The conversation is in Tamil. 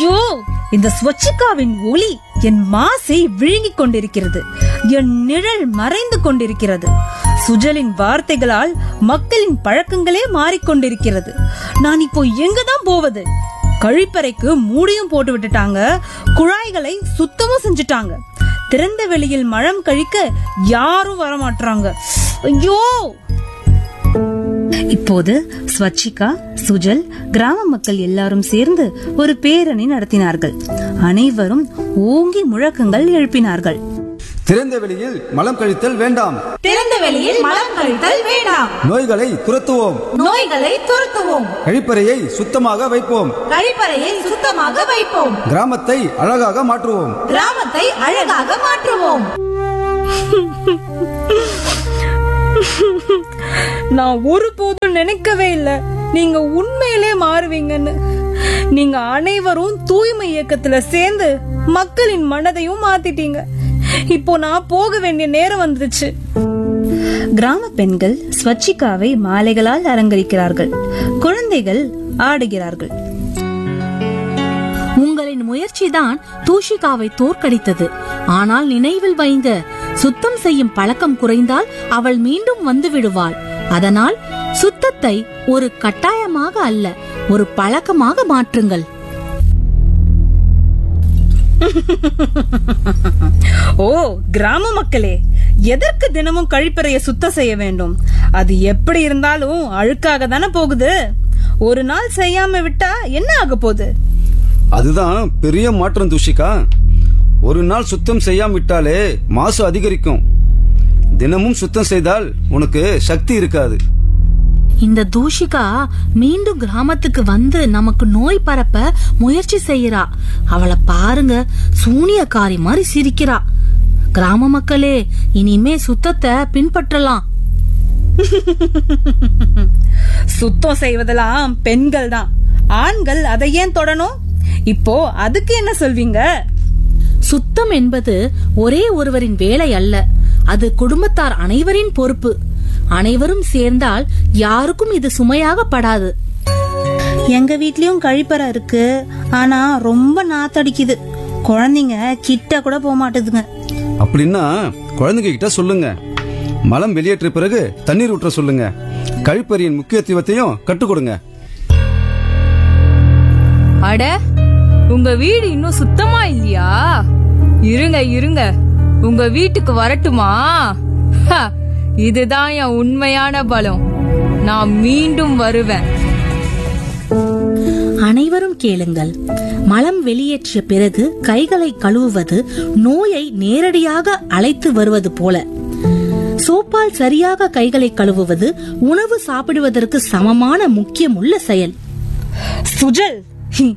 ஐயோ இந்த ஸ்வச்சிகாவின் ஒளி என் மாசை விழுங்கிக் கொண்டிருக்கிறது என் நிழல் மறைந்து கொண்டிருக்கிறது சுஜலின் வார்த்தைகளால் மக்களின் பழக்கங்களே மாறிக்கொண்டிருக்கிறது நான் இப்போ எங்கதான் போவது கழிப்பறைக்கு மூடியும் போட்டு விட்டுட்டாங்க குழாய்களை சுத்தமும் செஞ்சுட்டாங்க திறந்த வெளியில் மழம் கழிக்க யாரும் வரமாட்றாங்க ஐயோ இப்போது ஸ்வச்சிகா சுஜல் கிராம மக்கள் எல்லாரும் சேர்ந்து ஒரு பேரணி நடத்தினார்கள் அனைவரும் ஓங்கி முழக்கங்கள் எழுப்பினார்கள் திறந்த வெளியில் மலம் கழித்தல் வேண்டாம் திறந்த வெளியில் மலம் கழித்தல் வேண்டாம் நோய்களை துரத்துவோம் நோய்களை துரத்துவோம் கழிப்பறையை சுத்தமாக வைப்போம் கழிப்பறையை சுத்தமாக வைப்போம் கிராமத்தை அழகாக மாற்றுவோம் கிராமத்தை அழகாக மாற்றுவோம் நான் ஒருபோதும் நினைக்கவே இல்ல நீங்க உண்மையிலே மாறுவீங்கன்னு நீங்க அனைவரும் தூய்மை இயக்கத்துல சேர்ந்து மக்களின் மனதையும் மாத்திட்டீங்க இப்போ நான் போக வேண்டிய நேரம் வந்துருச்சு கிராம பெண்கள் ஸ்வச்சிகாவை மாலைகளால் அலங்கரிக்கிறார்கள் குழந்தைகள் ஆடுகிறார்கள் உங்களின் முயற்சிதான் தூஷிகாவை தோற்கடித்தது ஆனால் நினைவில் வைங்க சுத்தம் செய்யும் பழக்கம் குறைந்தால் அவள் மீண்டும் வந்து விடுவாள் அதனால் சுத்தத்தை ஒரு கட்டாயமாக அல்ல ஒரு பழக்கமாக மாற்றுங்கள் ஓ கிராம மக்களே எதற்கு தினமும் கழிப்பறையை சுத்தம் செய்ய வேண்டும் அது எப்படி இருந்தாலும் அழுக்காக தானே போகுது ஒரு நாள் செய்யாம விட்டா என்ன ஆக போகுது அதுதான் பெரிய மாற்றம் துஷிகா ஒரு நாள் சுத்தம் செய்யாம விட்டாலே மாசு அதிகரிக்கும் தினமும் சுத்தம் செய்தால் உனக்கு சக்தி இருக்காது இந்த தூஷிகா மீண்டும் கிராமத்துக்கு வந்து நமக்கு நோய் பரப்ப முயற்சி செய்யறா அவளை பாருங்க சூனியக்காரி மாதிரி சிரிக்கிறா கிராம மக்களே இனிமே சுத்தத்தை பின்பற்றலாம் சுத்தம் செய்வதெல்லாம் பெண்கள் தான் ஆண்கள் அதை ஏன் தொடணும் இப்போ அதுக்கு என்ன சொல்வீங்க சுத்தம் என்பது ஒரே ஒருவரின் வேலை அல்ல அது குடும்பத்தார் அனைவரின் பொறுப்பு அனைவரும் சேர்ந்தால் யாருக்கும் இது சுமையாக படாது எங்க வீட்லயும் கழிப்பறை இருக்கு ஆனா ரொம்ப நாத்தடிக்குது குழந்தைங்க கிட்ட கூட போக மாட்டேதுங்க அப்படின்னா குழந்தைங்க கிட்ட சொல்லுங்க மலம் வெளியேற்ற பிறகு தண்ணீர் ஊற்ற சொல்லுங்க கழிப்பறையின் முக்கியத்துவத்தையும் கற்றுக் கொடுங்க அட உங்க வீடு இன்னும் சுத்தமா இல்லையா இருங்க இருங்க உங்க வீட்டுக்கு வரட்டுமா ஹ, இதுதான் என் உண்மையான பலம் நான் மீண்டும் வருவேன் அனைவரும் கேளுங்கள் மலம் வெளியேற்றிய பிறகு கைகளை கழுவுவது நோயை நேரடியாக அழைத்து வருவது போல சோப்பால் சரியாக கைகளை கழுவுவது உணவு சாப்பிடுவதற்கு சமமான முக்கியமுள்ள செயல் சுஜல்